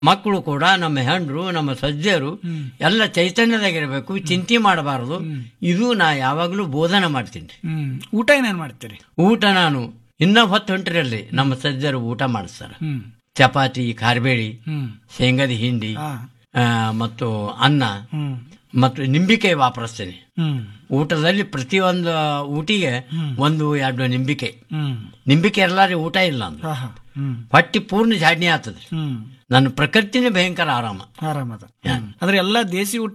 ಮಕ್ಕಳು ಕೂಡ ನಮ್ಮ ಹೆಂಡ್ರು ನಮ್ಮ ಸಜ್ಜರು ಎಲ್ಲ ಚೈತನ್ಯದಾಗಿರ್ಬೇಕು ಚಿಂತೆ ಮಾಡಬಾರದು ಇದು ನಾ ಯಾವಾಗಲೂ ಬೋಧನೆ ಮಾಡ್ತೀನಿ ಹ್ಮ್ ಊಟ ಏನೇನ್ ಮಾಡ್ತೀರಿ ಊಟ ನಾನು ಇನ್ನ ಹೊತ್ತು ಹೊಂಟ್ರಲ್ಲಿ ನಮ್ಮ ಸಜ್ಜರು ಊಟ ಮಾಡಿಸ್ತಾರೆ ಹ್ಮ್ ಚಪಾತಿ ಕಾರ್ಬೇಳಿ ಹ್ಮ್ ಶೇಂಗದ ಹಿಂಡಿ ಹಾ ಆ, ಮತ್ತು ಅನ್ನ ಹ್ಮ್ ಮತ್ತು ನಿಂಬಿಕಾಯಿ ವಾಪರಿಸ್ತೇನೆ ಹ್ಮ್ ಊಟದಲ್ಲಿ ಪ್ರತಿಯೊಂದು ಊಟಿಗೆ ಒಂದು ಎರಡು ನಿಂಬಿಕಾಯಿ ಹ್ಮ್ ನಿಂಬಿಕಾಯಿ ಎಲ್ಲಾರಿ ಊಟ ಇಲ್ಲ ಅಂದ್ರೆ ಹಾ ಹಾ ಹ್ಮ್ ಹೊಟ್ಟಿ ಪೂರ್ಣ ಜಾಡ್ನಿ ಆಗ್ತದೆ ಹ್ಮ್ ನನ್ನ ಪ್ರಕೃತಿನೇ ಭಯಂಕರ ಆರಾಮ ಆರಾಮದ ಅಂದ್ರೆ ಎಲ್ಲಾ ದೇಸಿ ಊಟ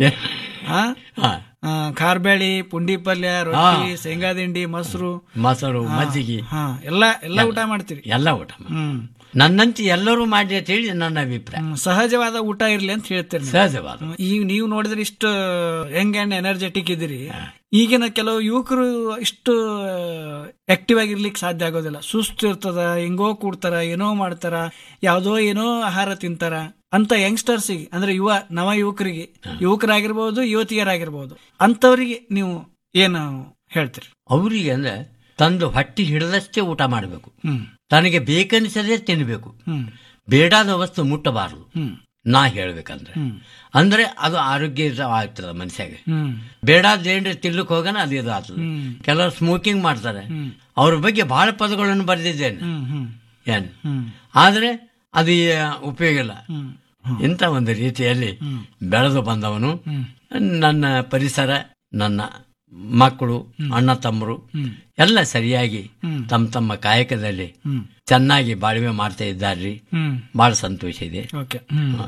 ಆ ಹಾ. ಆ, ಕಾರ್ಬೇಳಿ ಪುಂಡಿ ಪಲ್ಯ ರೊಟ್ಟಿ ಶೇಂಗಾ ದಿಂಡಿ ಮೊಸರು ಮೊಸರು ಮಜ್ಜಿಗೆ ಹಾ ಎಲ್ಲಾ ಎಲ್ಲಾ ಊಟ ಮಾಡ್ತೀರಿ ಎಲ್ಲ ಊಟ ಮಾಡಿ. ಹ್ಮ್ ನನ್ನಂತೆ ಎಲ್ಲರೂ ಮಾಡಿ ಅಂತ ಹೇಳಿ ನನ್ನ ಅಭಿಪ್ರಾಯ ಹ್ಮ್, ಸಹಜವಾದ ಊಟ ಇರ್ಲಿ ಅಂತ ಹೇಳ್ತೀರಿ ನೀವು. ಸಹಜವಾದ ಹ್ಮ್, ಈಗ ನೀವು ನೋಡಿದ್ರೆ ಇಷ್ಟು ಯಂಗ್ ಅಂಡ್ ಎನರ್ಜೆಟಿಕ್ ಇದ್ದೀರಿ ಈಗಿನ ಕೆಲವು ಯುವಕರು ಇಷ್ಟು ಆಕ್ಟಿವ್ ಆಗಿರ್ಲಿಕ್ಕೆ ಸಾಧ್ಯ ಆಗೋದಿಲ್ಲ ಸುಸ್ತು ಇರ್ತದ ಹೆಂಗೋ ಕೂಡ್ತಾರ ಏನೋ ಮಾಡ್ತಾರ ಯಾವ್ದೋ ಏನೋ ಆಹಾರ ತಿಂತಾರ ಅಂತ ಯಂಗ್ಸ್ಟರ್ಸಿಗೆ ಅಂದ್ರೆ ಯುವ ನವ ಯುವಕರಿಗೆ ಯುವಕರಾಗಿರ್ಬೋದು ಯುವತಿಯರಾಗಿರ್ಬೋದು ಅಂತವರಿಗೆ ನೀವು ಏನು ಹೇಳ್ತೀರಿ ಅವರಿಗೆ ಅಂದ್ರೆ ತಂದು ಹೊಟ್ಟಿ ಹಿಡಿದಷ್ಟೇ ಊಟ ಮಾಡಬೇಕು ಹ್ಮ್ ತನಗೆ ಬೇಕನ್ನಿಸದೇ ತಿನ್ನಬೇಕು ಹ್ಮ್ ಬೇಡಾದ ವಸ್ತು ಮುಟ್ಟಬಾರದು ಹ್ಮ್ ನಾ ಹೇಳ್ಬೇಕಂದ್ರೆ ಹ್ಮ್ ಅಂದ್ರೆ ಅದು ಆರೋಗ್ಯ ಆಗ್ತದ ಮನುಷ್ಯಗೆ ಹ್ಮ್ ಬೇಡಾದ ಏನ್ರಿ ತಿನ್ಲಿಕ್ಕೆ ಹೋಗೋಣ ಅದು ಇದು ಆಗ್ತದೆ ಹ್ಮ್ ಕೆಲವರು ಸ್ಮೋಕಿಂಗ್ ಮಾಡ್ತಾರೆ ಹ್ಮ್ ಅವ್ರ ಬಗ್ಗೆ ಬಹಳ ಪದಗಳನ್ನು ಬರೆದಿದ್ದೇನೆ ಹ್ಮ್ ಹ್ಮ್ ಏನ್ ಹ್ಮ್ ಆದ್ರೆ ಅದು ಆ, ಉಪಯೋಗ ಇಲ್ಲ ಹ್ಮ್ ಇಂಥ ಒಂದು ರೀತಿಯಲ್ಲಿ ಹ್ಮ್. ಬೆಳೆದು ಬಂದವನು ಹ್ಮ್ ನನ್ನ ಪರಿಸರ ನನ್ನ ಮಕ್ಕಳು ಅಣ್ಣ ತಮ್ಮರು ಹ್ಮ್ ಎಲ್ಲ ಸರಿಯಾಗಿ ಹ್ಮ್. ತಮ್ಮ ತಮ್ಮ ಕಾಯಕದಲ್ಲಿ ಹ್ಮ್ ಚೆನ್ನಾಗಿ ಬಾಳ್ವೆ ಮಾಡ್ತಾ ಇದ್ದಾರ್ರಿ ಹ್ಮ್ ಬಹಳ ಸಂತೋಷ ಇದೆ ಓಕೆ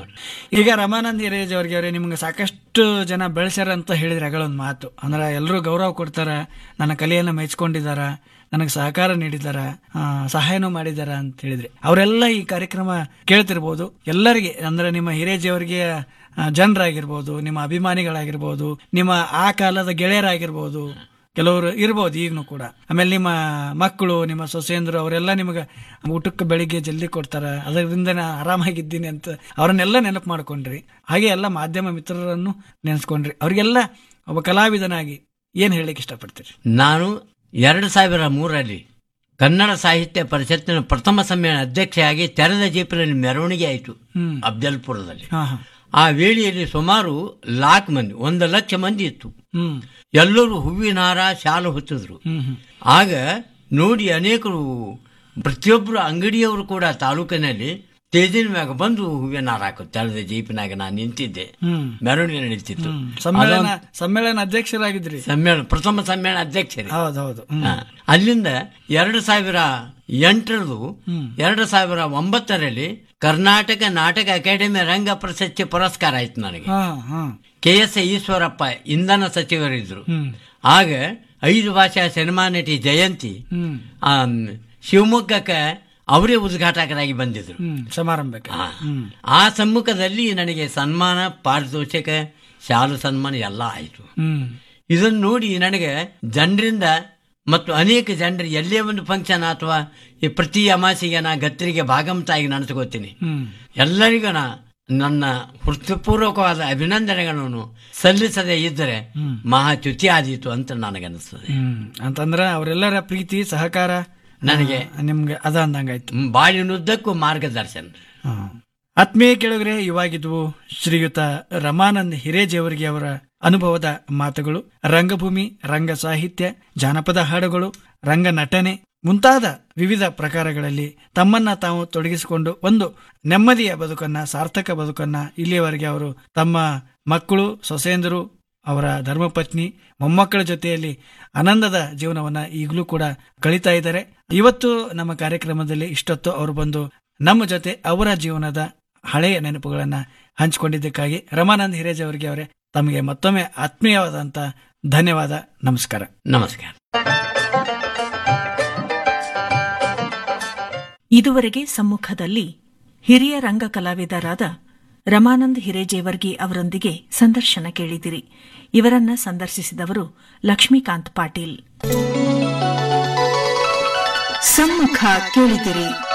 ಈಗ ರಮಾನಂದ್ ಹಿರೇಜ್ ಅವ್ರಿಗೆ ಅವ್ರೆ ನಿಮ್ಗೆ ಸಾಕಷ್ಟು ಜನ ಬೆಳೆಸ್ಯಾರ ಅಂತ ಹೇಳಿದ್ರೆ ಅಗಳೊಂದು ಮಾತು ಅಂದ್ರೆ ಎಲ್ಲರೂ ಗೌರವ ಕೊಡ್ತಾರ ನನ್ನ ಕಲೆಯನ್ನು ಮೆಚ್ಕೊಂಡಿದಾರ ನನಗೆ ಸಹಕಾರ ನೀಡಿದಾರ ಆ, ಸಹಾಯನೂ ಮಾಡಿದಾರ ಅಂತ ಹೇಳಿದ್ರಿ ಅವರೆಲ್ಲ ಈ ಕಾರ್ಯಕ್ರಮ ಕೇಳ್ತಿರ್ಬೋದು ಎಲ್ಲರಿಗೆ ಅಂದ್ರೆ ನಿಮ್ಮ ಹಿರೇಜಿ ಅವರಿಗೆ ಜನರಾಗಿರ್ಬೋದು ನಿಮ್ಮ ಅಭಿಮಾನಿಗಳಾಗಿರ್ಬೋದು ನಿಮ್ಮ ಆ ಕಾಲದ ಗೆಳೆಯರಾಗಿರ್ಬೋದು ಕೆಲವರು ಇರ್ಬೋದು ಈಗನು ಕೂಡ ಆಮೇಲೆ ನಿಮ್ಮ ಮಕ್ಕಳು ನಿಮ್ಮ ಸೊಸೆಯಂದ್ರು ಅವರೆಲ್ಲ ನಿಮಗೆ ಊಟಕ್ಕೆ ಬೆಳಿಗ್ಗೆ ಜಲ್ದಿ ಕೊಡ್ತಾರ ಅದರಿಂದ ನಾ ಆರಾಮಾಗಿದ್ದೀನಿ ಅಂತ ಅವರನ್ನೆಲ್ಲ ನೆನಪು ಮಾಡ್ಕೊಂಡ್ರಿ ಹಾಗೆ ಎಲ್ಲ ಮಾಧ್ಯಮ ಮಿತ್ರರನ್ನು ನೆನೆಸ್ಕೊಂಡ್ರಿ ಅವರಿಗೆಲ್ಲ ಒಬ್ಬ ಕಲಾವಿದನಾಗಿ ಏನ್ ಹೇಳಲಿಕ್ಕೆ ಇಷ್ಟಪಡ್ತೀರಿ ನಾನು ಎರಡು ಸಾವಿರ ಮೂರರಲ್ಲಿ ಕನ್ನಡ ಸಾಹಿತ್ಯ ಪರಿಷತ್ತಿನ ಪ್ರಥಮ ಸಮ್ಮೇಳನ ಅಧ್ಯಕ್ಷೆಯಾಗಿ ತೆರೆದ ಜೀಪಿನಲ್ಲಿ ಮೆರವಣಿಗೆ ಆಯಿತು ಹ್ಮ್ ಅಫ್ಜಲ್ಪುರದಲ್ಲಿ ಹಾ ಹಾ ಆ ವೇಳೆಯಲ್ಲಿ ಸುಮಾರು ಲಾಕ್ ಮಂದಿ ಒಂದು ಲಕ್ಷ ಮಂದಿ ಇತ್ತು ಹ್ಮ್ ಎಲ್ಲರೂ ಹೂವಿನ ಹಾರ ಶಾಲು ಹೊತ್ತಿದ್ರು ಹ್ಮ್ ಹ್ಮ್ ಆಗ ನೋಡಿ ಅನೇಕರು ಪ್ರತಿಯೊಬ್ಬರು ಅಂಗಡಿಯವರು ಕೂಡ ತಾಲೂಕಿನಲ್ಲಿ ತೇಜಿನ ಮ್ಯಾಗ ಬಂದು ಹೂವಿನ ಹಾರ ಹಾಕೋ ತೆರೆದ ಜೀಪಿನಾಗ ನಾನು ನಿಂತಿದ್ದೆ ಹ್ಮ್ ಮೆರವಣಿಗೆ ನಡೀತಿತ್ತು ಹ್ಮ್. ಸಮ್ಮೇಳನ ಸಮ್ಮೇಳನ ಅಧ್ಯಕ್ಷರಾಗಿದ್ರಿ ಸಮ್ಮೇಳನ ಪ್ರಥಮ ಸಮ್ಮೇಳನ ಅಧ್ಯಕ್ಷರೇ ಹೌದೌದು ಹ್ಮ್ ಹಾ. ಅಲ್ಲಿಂದ ಎರಡು ಸಾವಿರ ಎಂಟರದು ಹ್ಮ್. ಎರಡು ಸಾವಿರ ಒಂಬತ್ತರಲ್ಲಿ ಕರ್ನಾಟಕ ನಾಟಕ ಅಕಾಡೆಮಿ ರಂಗ ಪ್ರಶಸ್ತಿ ಪುರಸ್ಕಾರ ಆಯ್ತು ನನಗೆ ಹಾ ಹಾ ಕೆ ಎಸ್ ಈಶ್ವರಪ್ಪ ಇಂಧನ ಸಚಿವರಿದ್ರು ಹ್ಮ್ ಆಗ ಐದು ಭಾಷಾ ಸಿನಿಮಾ ನಟಿ ಜಯಂತಿ ಹ್ಮ್ ಆ, ಶಿವಮೊಗ್ಗಕ್ಕೆ ಅವರೇ ಉದ್ಘಾಟಕರಾಗಿ ಬಂದಿದ್ರು ಹ್ಮ್ ಸಮಾರಂಭಕ್ಕೆ ಆ. ಹ್ಮ್ ಆ ಸಮ್ಮುಖದಲ್ಲಿ ನನಗೆ ಸನ್ಮಾನ ಪಾರಿತೋಷಕ ಶಾಲು ಸನ್ಮಾನ ಎಲ್ಲ ಆಯಿತು ಹ್ಮ್ ಇದನ್ನು ನೋಡಿ ನನಗೆ ಜನರಿಂದ ಮತ್ತು ಅನೇಕ ಜನರು ಎಲ್ಲೇ ಒಂದು ಫಂಕ್ಷನ್ ಅಥವಾ ಈ ಪ್ರತಿ ಅಮಾಸೆಗೆ ನಾ ಗತ್ತರಿಗೆ ಭಾಗಮತಾಗಿ ನಡೆಸ್ಕೋತೀನಿ ಹ್ಮ್ ಎಲ್ಲರಿಗೂ ನಾ ನನ್ನ ಹೃತ್ಪೂರ್ವಕವಾದ ಅಭಿನಂದನೆಗಳನ್ನು ಸಲ್ಲಿಸದೇ ಇದ್ದರೆ ಮಹಾ ಚ್ಯುತಿ ಆದೀತು ಅಂತ ನನಗನ್ನಿಸ್ತದೆ ಹ್ಮ್ ಅಂತಂದ್ರ ಅವರೆಲ್ಲರ ಪ್ರೀತಿ ಸಹಕಾರ ನನಗೆ ಆ, ನಿಮ್ಗೆ ಅದ ಅಂದಂಗಾಯ್ತು ಹ್ಮ್, ಬಾಳಿನುದ್ದಕ್ಕೂ ಮಾರ್ಗದರ್ಶನ ಹಾ. ಆತ್ಮೀಯ ಕೆಳಗರೆ ಇವಾಗಿದ್ವು ಶ್ರೀಯುತ ರಮಾನಂದ್ ಹಿರೇಜೇವರ್ಗಿ ಅವರ ಅನುಭವದ ಮಾತುಗಳು ರಂಗಭೂಮಿ ರಂಗ ಸಾಹಿತ್ಯ ಜಾನಪದ ಹಾಡುಗಳು ರಂಗ ನಟನೆ ಮುಂತಾದ ವಿವಿಧ ಪ್ರಕಾರಗಳಲ್ಲಿ ತಮ್ಮನ್ನ ತಾವು ತೊಡಗಿಸಿಕೊಂಡು ಒಂದು ನೆಮ್ಮದಿಯ ಬದುಕನ್ನ ಸಾರ್ಥಕ ಬದುಕನ್ನ ಇಲ್ಲಿಯವರೆಗೆ ಅವರು ತಮ್ಮ ಮಕ್ಕಳು ಸೊಸೆಯಂದರು ಅವರ ಧರ್ಮಪತ್ನಿ ಮೊಮ್ಮಕ್ಕಳ ಜೊತೆಯಲ್ಲಿ ಆನಂದದ ಜೀವನವನ್ನ ಈಗಲೂ ಕೂಡ ಕಳೀತಾ ಇದ್ದಾರೆ ಇವತ್ತು ನಮ್ಮ ಕಾರ್ಯಕ್ರಮದಲ್ಲಿ ಇಷ್ಟೊತ್ತು ಅವರು ಬಂದು ನಮ್ಮ ಜೊತೆ ಅವರ ಜೀವನದ ಹಳೆಯ ನೆನಪುಗಳನ್ನ ಹಂಚಿಕೊಂಡಿದ್ದಕ್ಕಾಗಿ ರಮಾನಂದ್ ಹಿರೇಜ್ ಅವರಿಗೆ ಅವರೇ ತಮಗೆ ಮತ್ತೊಮ್ಮೆ ಆತ್ಮೀಯವಾದಂತ ಧನ್ಯವಾದ ನಮಸ್ಕಾರ ನಮಸ್ಕಾರ ಇದುವರೆಗೆ ಸಮ್ಮುಖದಲ್ಲಿ ಹಿರಿಯ ರಂಗ ಕಲಾವಿದರಾದ ರಮಾನಂದ್ ಹಿರೇಜೇವರ್ಗಿ ಅವರೊಂದಿಗೆ ಸಂದರ್ಶನ ಕೇಳಿದಿರಿ ಇವರನ್ನ ಸಂದರ್ಶಿಸಿದವರು ಲಕ್ಷ್ಮೀಕಾಂತ್ ಪಾಟೀಲ್ ಸಮ್ಮುಖ ಕೇಳಿದಿರಿ